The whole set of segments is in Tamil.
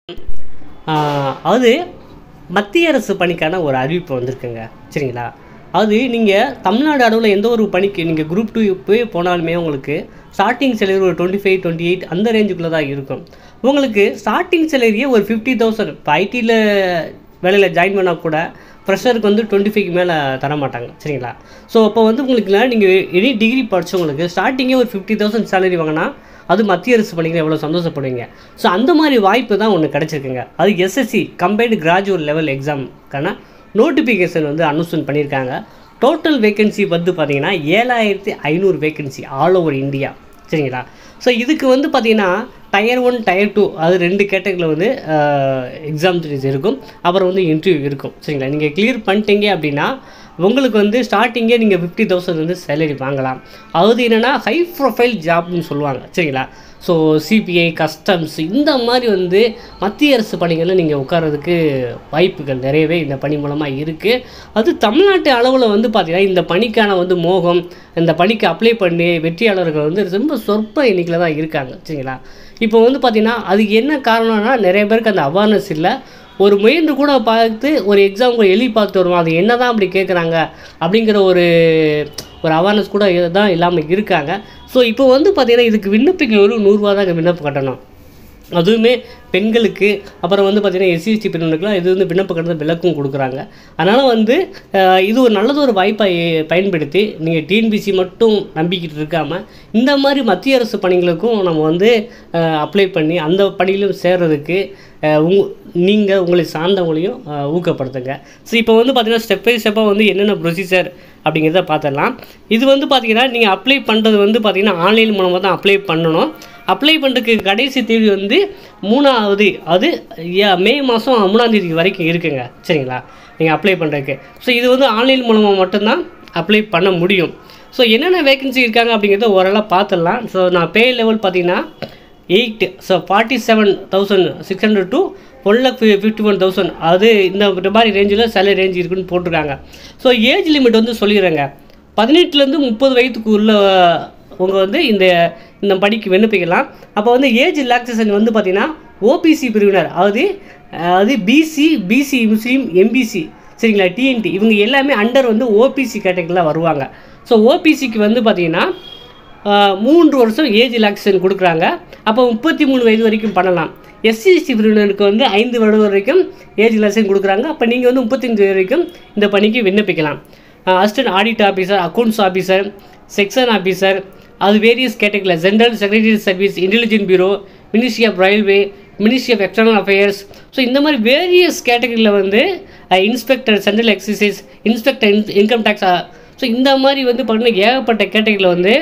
ஆஹ் அது மத்திய அரசு பணிக்கான ஒரு அறிவிப்பு வந்திருக்குங்க சரிங்களா அது நீங்கள் தமிழ்நாடு அளவில் எந்த ஒரு பணிக்கு நீங்கள் குரூப் டூ போய் போனாலுமே உங்களுக்கு ஸ்டார்டிங் சேலரி ஒரு டுவெண்ட்டி ஃபைவ் டுவெண்ட்டி எயிட் அந்த ரேஞ்சுக்குள்ளே தான் இருக்கும் உங்களுக்கு ஸ்டார்டிங் சேலரியே ஒரு ஃபிஃப்டி தௌசண்ட் இப்போ ஐடியில் வேலையில் ஜாயின் பண்ணால் கூட ஃப்ரெஷருக்கு வந்து டுவெண்ட்டி ஃபைவ்க்கு மேலே தர மாட்டாங்க சரிங்களா ஸோ அப்போ வந்து உங்களுக்கு நீங்கள் எனி டிகிரி படித்தவங்களுக்கு ஸ்டார்டிங்கே ஒரு ஃபிஃப்டி தௌசண்ட் சேலரி வாங்கினா அது மத்திய அரசு பணிகள் எவ்வளோ சந்தோஷப்படுவீங்க ஸோ அந்த மாதிரி வாய்ப்பு தான் ஒன்று கிடச்சிருக்குங்க அது எஸ்எஸ்சி கம்பைன்டு கிராஜுவேட் லெவல் எக்ஸாம்க்கான நோட்டிஃபிகேஷன் வந்து அனௌன்ஸ்மெண்ட் பண்ணியிருக்காங்க டோட்டல் வேகன்சி வந்து பார்த்தீங்கன்னா ஏழாயிரத்தி ஐநூறு வேகன்சி ஆல் ஓவர் இந்தியா சரிங்களா ஸோ இதுக்கு வந்து பார்த்தீங்கன்னா டயர் ஒன் டயர் டூ அது ரெண்டு கேட்டகரியில் வந்து எக்ஸாம் இருக்கும் அப்புறம் வந்து இன்டர்வியூ இருக்கும் சரிங்களா நீங்கள் கிளியர் பண்ணிட்டீங்க அப்படின்னா உங்களுக்கு வந்து ஸ்டார்டிங்கே நீங்கள் ஃபிஃப்டி தௌசண்ட் வந்து சேலரி வாங்கலாம் அதாவது என்னென்னா ஹை ப்ரொஃபைல் ஜாப்னு சொல்லுவாங்க சரிங்களா ஸோ சிபிஐ கஸ்டம்ஸ் இந்த மாதிரி வந்து மத்திய அரசு பணிகளில் நீங்கள் உட்கார்றதுக்கு வாய்ப்புகள் நிறையவே இந்த பணி மூலமாக இருக்குது அது தமிழ்நாட்டு அளவில் வந்து பார்த்திங்கன்னா இந்த பணிக்கான வந்து மோகம் இந்த பணிக்கு அப்ளை பண்ணி வெற்றியாளர்கள் வந்து ரொம்ப சொற்ப எண்ணிக்கையில் தான் இருக்காங்க சரிங்களா இப்போ வந்து பார்த்திங்கன்னா அதுக்கு என்ன காரணம்னா நிறைய பேருக்கு அந்த அவேர்னஸ் இல்லை ஒரு முயன்று கூட பார்த்து ஒரு எக்ஸாம் கூட எழுதி பார்த்து வருவோம் அது என்ன தான் அப்படி கேட்குறாங்க அப்படிங்கிற ஒரு ஒரு அவேர்னஸ் கூட தான் இல்லாமல் இருக்காங்க ஸோ இப்போ வந்து பார்த்திங்கன்னா இதுக்கு விண்ணப்பிக்க ஒரு நூறுரூவா தான் விண்ணப்ப கட்டணம் அதுவுமே பெண்களுக்கு அப்புறம் வந்து பார்த்திங்கன்னா எஸ்சி எஸ்டி பெண்களுக்குலாம் இது வந்து விண்ணப்ப கட்டணம் விலக்கும் கொடுக்குறாங்க அதனால் வந்து அஹ், இது ஒரு நல்லது ஒரு வாய்ப்பை பயன்படுத்தி நீங்கள் டிஎன்பிசி மட்டும் நம்பிக்கிட்டு இருக்காமல் இந்த மாதிரி மத்திய அரசு பணிகளுக்கும் நம்ம வந்து அப்ளை பண்ணி அந்த பணியிலும் சேர்றதுக்கு அஹ், உங் நீங்கள் உங்களை சார்ந்தவங்களையும் அஹ், ஊக்கப்படுத்துங்க ஸோ இப்போ வந்து பார்த்தீங்கன்னா ஸ்டெப் பை ஸ்டெப்பாக வந்து என்னென்ன ப்ரொசீஜர் அப்படிங்கிறத பார்த்துடலாம் இது வந்து பார்த்தீங்கன்னா நீங்கள் அப்ளை பண்ணுறது வந்து பார்த்தீங்கன்னா ஆன்லைன் மூலமாக தான் அப்ளை பண்ணணும் அப்ளை பண்ணுறதுக்கு கடைசி தேதி வந்து மூணாவது அது ஏ- மே மாதம் மூணாம் தேதி வரைக்கும் இருக்குங்க சரிங்களா நீங்கள் அப்ளை பண்ணுறதுக்கு ஸோ இது வந்து ஆன்லைன் மூலமாக மட்டும்தான் அப்ளை பண்ண முடியும் ஸோ என்னென்ன வேகன்சி இருக்காங்க அப்படிங்கிறத ஓரளவு பார்த்துடலாம் ஸோ நான் பே லெவல் பார்த்தீங்கன்னா eight so forty seven thousand six hundred to one lakh fifty one thousand அது இந்த மாதிரி ரேஞ்சில் சேலரி ரேஞ்ச் இருக்குன்னு போட்டிருக்காங்க ஸோ ஏஜ் லிமிட் வந்து சொல்லிடுறேங்க பதினெட்டுலேருந்து முப்பது வயதுக்கு உள்ள உங்க வந்து இந்த இந்த படிக்கு விண்ணப்பிக்கலாம் அப்போ வந்து ஏஜ் ரிலாக்ஸேஷன் வந்து பார்த்தீங்கன்னா ஓபிசி பிரிவினர் அதாவது அது பிசி பிசி முஸ்லீம் எம்பிசி சரிங்களா டிஎன்டி இவங்க எல்லாமே அண்டர் வந்து ஓபிசி கேட்டகரியில் வருவாங்க ஸோ ஓபிசிக்கு வந்து பார்த்தீங்கன்னா ஆஹ், மூன்று வருஷம் ஏஜ் ரிலாக்ஸேஷன் கொடுக்குறாங்க அப்போ முப்பத்தி மூணு வயது வரைக்கும் பண்ணலாம் எஸ்சி எஸ்டி பிரிவினருக்கு வந்து ஐந்து வருடம் வரைக்கும் ஏஜ் ரிலாக்ஸேஷன் கொடுக்குறாங்க அப்போ நீங்கள் வந்து முப்பத்தஞ்சு வரைக்கும் இந்த பணிக்கு விண்ணப்பிக்கலாம் assistant audit officer accounts officer section officer அது வேரியஸ் கேட்டகரியில் general secretary service intelligent bureau ministry of railway ministry of external affairs so இந்த மாதிரி வேரியஸ் கேட்டகரியில் வந்து inspector central excise inspector income tax so இந்த மாதிரி வந்து பார்த்தீங்கன்னா ஏகப்பட்ட கேட்டகரியில் வந்து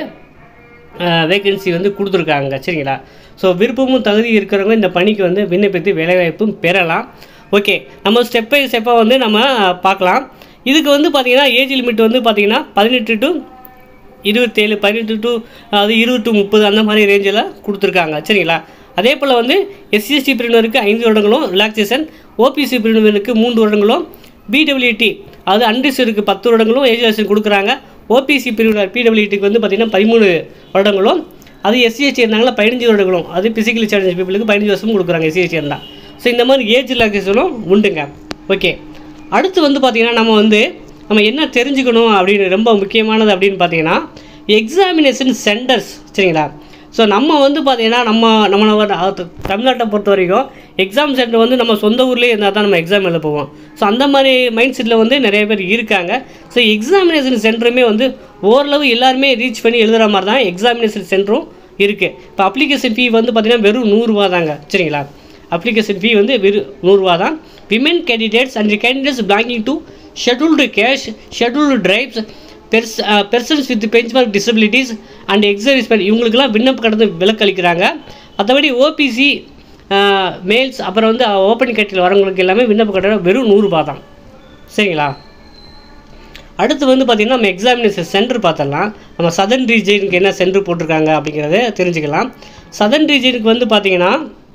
வேகன்சி வந்து கொடுத்துருக்காங்க சரிங்களா ஸோ விருப்பமும் தகுதி இருக்கிறவங்க இந்த பணிக்கு வந்து விண்ணப்பித்து வேலைவாய்ப்பும் பெறலாம் ஓகே நம்ம ஸ்டெப் பை ஸ்டெப்பாக வந்து நம்ம பார்க்கலாம் இதுக்கு வந்து பார்த்திங்கன்னா ஏஜ் லிமிட் வந்து பார்த்திங்கன்னா பதினெட்டு டு இருபத்தேழு பதினெட்டு டு அது இருபது டு முப்பது அந்த மாதிரி ரேஞ்சில் கொடுத்துருக்காங்க சரிங்களா அதே போல் வந்து எஸ்சிஎஸ்டி பிரிவினருக்கு ஐந்து வருடங்களும் ரிலாக்ஸேஷன் ஓபிசி பிரிவினருக்கு மூன்று வருடங்களும் பிடபிள்யூடி அது அன்ரிசருக்கு பத்து வருடங்களும் ஏஜ் ரிலாக்ஸேஷன் கொடுக்குறாங்க ஓபிசி பிரிவினர் பிடபிள்யூடிக்கு வந்து பார்த்திங்கன்னா பதிமூணு வருடங்களும் அது எஸ்சிஎஸ்டி இருந்தாங்களா பதினஞ்சு வருடங்களும் அது பிசிக்கலி சேலஞ்ச் பீப்புளுக்கு பதினஞ்சு வருஷமும் கொடுக்குறாங்க எஸ்சிஎஸ்டி இருந்தால் ஸோ இந்த மாதிரி ஏஜ் ரிலாக்ஸேஷனும் உண்டுங்க ஓகே அடுத்து வந்து பார்த்திங்கன்னா நம்ம வந்து நம்ம என்ன தெரிஞ்சுக்கணும் அப்படின்னு ரொம்ப முக்கியமானது அப்படின்னு பார்த்தீங்கன்னா எக்ஸாமினேஷன் சென்டர்ஸ் சரிங்களா ஸோ நம்ம வந்து பார்த்தீங்கன்னா நம்ம நம்ம தமிழ்நாட்டை பொறுத்த வரைக்கும் எக்ஸாம் சென்டர் வந்து நம்ம சொந்த ஊர்லேயே இருந்தால் தான் நம்ம எக்ஸாம் எழுத போவோம் ஸோ அந்த மாதிரி மைண்ட் செட்டில் வந்து நிறைய பேர் இருக்காங்க ஸோ எக்ஸாமினேஷன் சென்டருமே வந்து ஓரளவு எல்லாருமே ரீச் பண்ணி எழுதுகிற மாதிரி தான் எக்ஸாமினேஷன் சென்டரும் இருக்குது இப்போ அப்ளிகேஷன் ஃபீ வந்து பார்த்திங்கன்னா வெறும் நூறுரூவா தாங்க சரிங்களா அப்ளிகேஷன் ஃபீ வந்து வெறும் நூறுரூவா தான் women candidates and candidates belonging to scheduled caste scheduled tribes பெர்ஸ் persons with benchmark disabilities and ex servicemen இவங்களுக்கெல்லாம் விண்ணப்ப கடந்து விலக்களிக்கிறாங்க மற்றபடி ஓபிசி மேல்ஸ் அப்புறம் வந்து ஓப்பன் கேட்டரியில் வரவங்களுக்கு எல்லாமே விண்ணப்ப கட்டணம் வெறும் நூறுரூபா தான் சரிங்களா அடுத்து வந்து பார்த்திங்கன்னா நம்ம எக்ஸாமினேஷன் சென்டர் பார்த்துடலாம் நம்ம சதர்ன் ரீஜனுக்கு என்ன சென்டர் போட்டிருக்காங்க அப்படிங்கிறத தெரிஞ்சுக்கலாம் சதர்ன் ரீஜனுக்கு வந்து பார்த்திங்கன்னா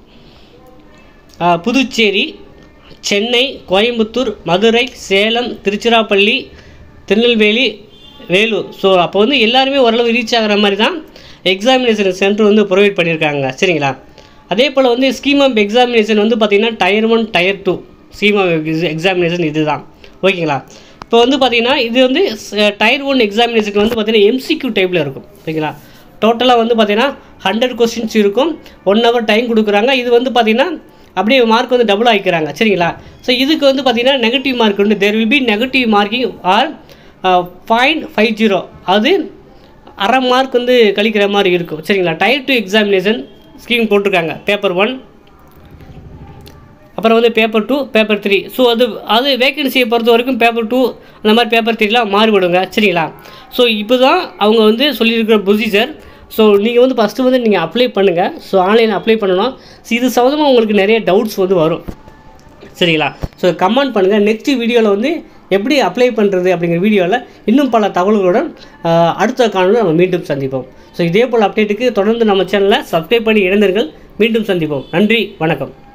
ஆஹ், புதுச்சேரி சென்னை கோயம்புத்தூர் மதுரை சேலம் திருச்சிராப்பள்ளி திருநெல்வேலி வேலூர் ஸோ அப்போ வந்து எல்லாருமே ஓரளவு ரீச் ஆகிற மாதிரி தான் எக்ஸாமினேஷன் சென்டர் வந்து ப்ரொவைட் பண்ணியிருக்காங்க சரிங்களா அதே போல் வந்து ஸ்கீம் ஆஃப் எக்ஸாமினேஷன் வந்து பார்த்திங்கன்னா tier one tier two scheme of examination இதுதான் ஓகேங்களா இப்போ வந்து பார்த்திங்கன்னா இது வந்து டயர் ஒன் எக்ஸாமினேஷன் வந்து பார்த்திங்கன்னா எம்சிக்யூ டைப்பில் இருக்கும் ஓகேங்களா டோட்டலாக வந்து பார்த்திங்கன்னா ஹண்ட்ரட் கொஸ்டின்ஸ் இருக்கும் ஒன் ஹவர் டைம் கொடுக்குறாங்க இது வந்து பார்த்திங்கன்னா அப்படியே மார்க் வந்து டபுள் ஆகிக்கிறாங்க சரிங்களா ஸோ இதுக்கு வந்து பார்த்திங்கன்னா நெகட்டிவ் மார்க் உண்டு there will be negative marking or point five zero அது அரை மார்க் வந்து கழிக்கிற மாதிரி இருக்கும் சரிங்களா டயர் டூ எக்ஸாமினேஷன் ஸ்கீம் போட்டிருக்காங்க பேப்பர் ஒன் அப்புறம் வந்து paper two paper three so அது அது வேகன்சியை பொறுத்த வரைக்கும் பேப்பர் டூ அந்த மாதிரி பேப்பர் த்ரீலாம் மாறுபடுங்க சரிங்களா ஸோ இப்போ தான் அவங்க வந்து சொல்லியிருக்கிற ப்ரொசீஜர் ஸோ நீங்கள் வந்து ஃபஸ்ட்டு வந்து நீங்கள் அப்ளை பண்ணுங்கள் ஸோ ஆன்லைனில் அப்ளை பண்ணணும் ஸோ இது சம்மந்தமாக உங்களுக்கு நிறைய டவுட்ஸ் வந்து வரும் சரிங்களா ஸோ கமெண்ட் பண்ணுங்கள் நெக்ஸ்ட் வீடியோவில் வந்து எப்படி அப்ளை பண்ணுறது அப்படிங்கிற வீடியோவில் இன்னும் பல தகவல்களுடன் ஆஹ், அடுத்த காணொலியில் நம்ம மீண்டும் சந்திப்போம் ஸோ இதே போல் அப்டேட்டுக்கு தொடர்ந்து நம்ம சேனலை சப்ஸ்கிரைப் பண்ணி இணைந்தீர்கள் மீண்டும் சந்திப்போம் நன்றி வணக்கம்